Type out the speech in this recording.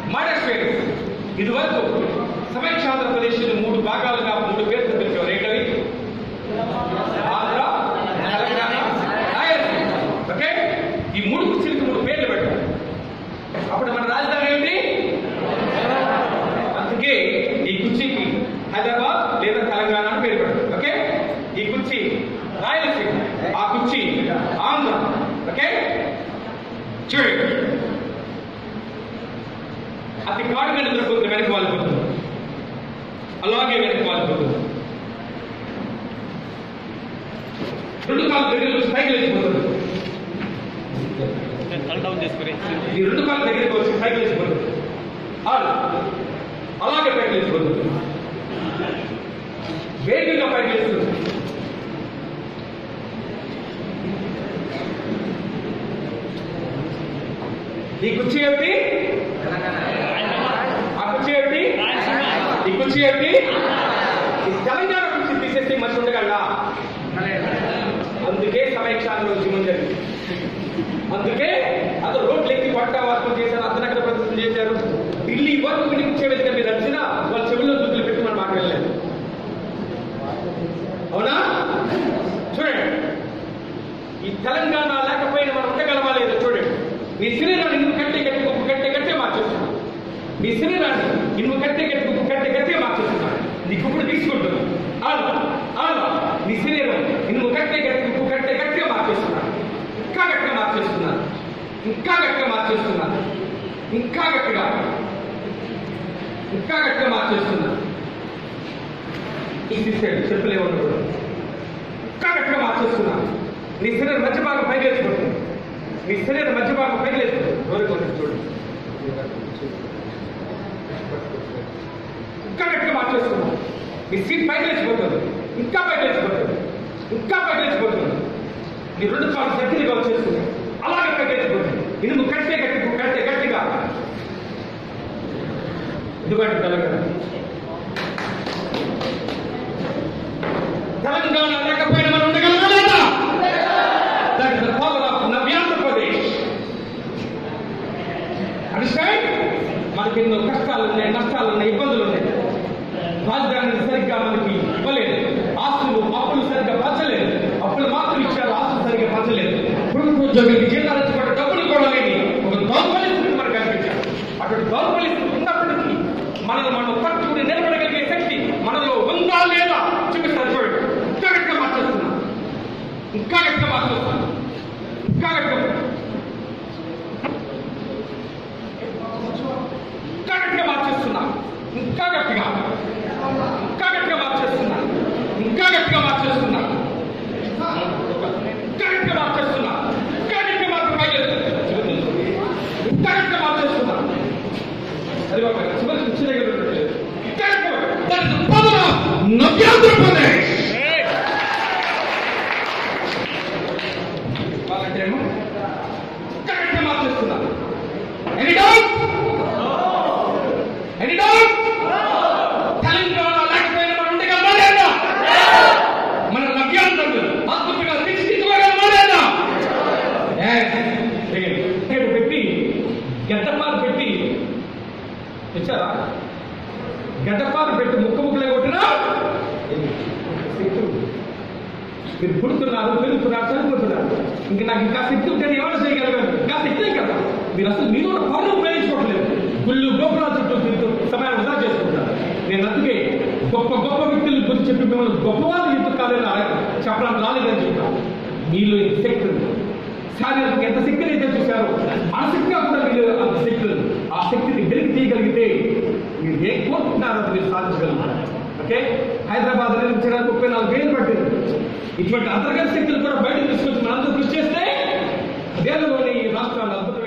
మాడస్వేట్ ఇదివరకు సమైక్షాంధ్రప్రదేశ్ మూడు భాగాలుగా మూడు పేర్లు పిలిచేవారు ఏంటవి ఆంధ్ర తెలంగాణ రాయలసీమ ఓకే ఈ మూడు కుర్చీలకి మూడు పేర్లు పెట్టారు అప్పుడు మన రాజధాని ఏంటి అందుకే ఈ కుర్చీకి హైదరాబాద్ లేదా తెలంగాణ అని పేరు పెట్టారు ఓకే ఈ కుర్చీ రాయలసీమ ఆ కుర్చీ ఆంధ్ర ఓకే చూడండి అది కాడు మీద దొరుకుతుంది వెనక్కి వాలిపోతుంది అలాగే వెనక్కి వాలిపోతుంది రెండు కాళ్ళు దగ్గర వచ్చి పైకి లేచిపోతుంది తల డౌన్ చేసుకుని ఈ రెండు కాళ్ళ దగ్గరికి వచ్చి పైకి లేచిపోతుంది ఆరు అలాగే పైకి లేచిపోతుంది వేగంగా పైకి లేస్తుంది ఈ కుర్చీ ఏమిటి ఆ కుర్చీ ఏమిటి ఈ కుర్చీ ఏమిటి ఈ తెలంగాణ కుర్చీ తీసేస్తే మంచి ఉండగలరా అందుకే సమీక్షాన్ని ఉద్యమం జరిగింది అందుకే అతను రోడ్లు ఎక్కి పట్ట వార్తలు చేశారు అర్ధనగర ప్రదర్శన చేశారు ఢిల్లీ వరకు వినిపించే విధంగా మీరు వచ్చినా వాళ్ళ చెవుల్లో దుద్దులు పెట్టి మనం మాట వెళ్ళలేదు అవునా చూడండి ఈ తెలంగాణ లేకపోయినా మనం ఉండగలమా లేదో చూడండి మీ శరీరాన్ని ఇనుము కట్టే గట్టి కుప్పు కట్టే గట్టే మార్చేస్తున్నాం మీ శరీరాన్ని ఇనుము కట్టే గట్టి కుప్పు కట్టే గట్టే మార్చేస్తున్నాం నీ కుప్పుడు తీసుకుంటున్నాం అవును అవును నీ శరీరం ఇనుము కట్టే గట్టి కుప్పు కట్టే గట్టిగా మార్చేస్తున్నాను ఇంకా గట్టిగా మార్చేస్తున్నాను ఇంకా గట్టిగా మార్చేస్తున్నాను ఇంకా గట్టిగా ఇంకా గట్టిగా మార్చేస్తున్నాను తీసేసాడు చెప్పులే ఉండకూడదు ఇంకా గట్టిగా మార్చేస్తున్నాను నీ శరీరం మధ్య భాగం పైకి లేచిపోతుంది నీ శరీరం మధ్య భాగం పైకి లేచిపోతుంది కోరుకోండి చూడండి ఇంకా గట్టిగా మార్చేస్తున్నాను నీ సీట్ పైకి లేచిపోతుంది ఇంకా పైకి లేచిపోతుంది ఇంకా పైకి లేచిపోతుంది నీ రెండు కాళ్ళు గట్టిగా వచ్చేస్తుంది అలాగే పైకి లేచిపోతుంది ఇనుము కట్టే గట్టి కట్టే గట్టిగా ఇదిగోండి తెలంగాణ తెలంగాణ లేకపోయినా మనం ఉండగలమా లేదా that is the power of Navyandhra Pradesh understand మనకి ఎన్నో కష్టాలు ఉన్నాయి నష్టాలు ఉన్నాయి ఇబ్బందులు ఉన్నాయి రాజధానిని సరిగ్గా మనకి ఇవ్వలేదు ఆస్తులు అప్పులు సరిగ్గా పంచలేదు అప్పులు మాత్రం ఇచ్చారు ఆస్తులు సరిగ్గా పంచలేదు ప్రభుత్వ ఉద్యోగులకి జీతాలు ఇచ్చుకుంటే డబ్బులు కూడా లేని ఒక దౌర్బల్య స్థితి మనకు కనిపించారు అటువంటి దౌర్బల్య స్థితి ఉన్నప్పటికీ మనల్ని మనం పట్టుకుని నిలబడగలిగే శక్తి మనలో ఉందా లేదా చూపిస్తారు చూడండి ఇంకా గట్టిగా మార్చేస్తున్నా ఇంకా గట్టిగా మార్చేస్తున్నా ఇంకా గట్టిగా ఇంకా గట్టిగా మార్చేస్తున్నా ఇంకా గట్టిగా ఇంకా గట్టిగా మార్చేస్తున్నా ఇంకా గట్టిగా మార్చేస్తున్నా ఇంకా గట్టిగా మార్చేస్తున్నా ఇంకా గట్టిగా మార్పు ఇంకా గట్టిగా మార్చేస్తున్నా అది ఒక చివరి కుర్చీ దగ్గర ఉండట్లేదు. ఇంకా గట్టిగా That is the power of Navyandhra Pradesh వాళ్ళంటేమో ఇంకా గట్టిగా మార్చేస్తున్నా any doubt any doubt Telangana లేకపోయినా మనం ఉండగలమా లేదా మన లభ్యాంధ్రులు అద్భుతంగా తీర్చిదిద్దుకోగలమా లేదా Yes. నేను పెట్టి గడ్డపాలు పెట్టి తెచ్చారా గడ్డపాలు పెట్టి ముక్క ముక్కలే కొట్టినా మీరు పుడుతున్నారు పెరుగుతున్నారు చదువుతున్నారు ఇంకా నాకు ఇంకా శక్తి ఉంటే నేను ఏమైనా చేయగలిగాను ఇంకా శక్తే కదా మీరు అసలు మీరు ఉన్న పనులు ఉపయోగించుకోవట్లేదు గుళ్ళు గోపురాల చుట్టూ తిరుగుతూ సమయాన్ని వృధా చేసుకుంటారు నేను అందుకే గొప్ప గొప్ప వ్యక్తుల గురించి చెప్పి మిమ్మల్ని గొప్పవాళ్ళు ఎందుకు కాదని అడగ- చెప్పడానికి రాలేదని చెప్తాను మీలో ఇంత శక్తి ఉంది శారీరక ఎంత శక్తిని అయితే చూశారో మానసికంగా కూడా మీరు అంత శక్తి ఉంది ఆ శక్తిని వెలికి తీయగలిగితే మీరు ఏం కోరుకుంటున్నారో అది మీరు సాధించగలుగుతారు ఓకే హైదరాబాద్ నిర్మించడానికి ముప్పై నాలుగు వేలు పట్టింది ఇటువంటి అంతర్గత శక్తులు కూడా బయటకు తీసుకొచ్చి మనందరూ కృషి చేస్తే దేశంలోని ఈ రాష్ట్రాలు అద్భుతమైన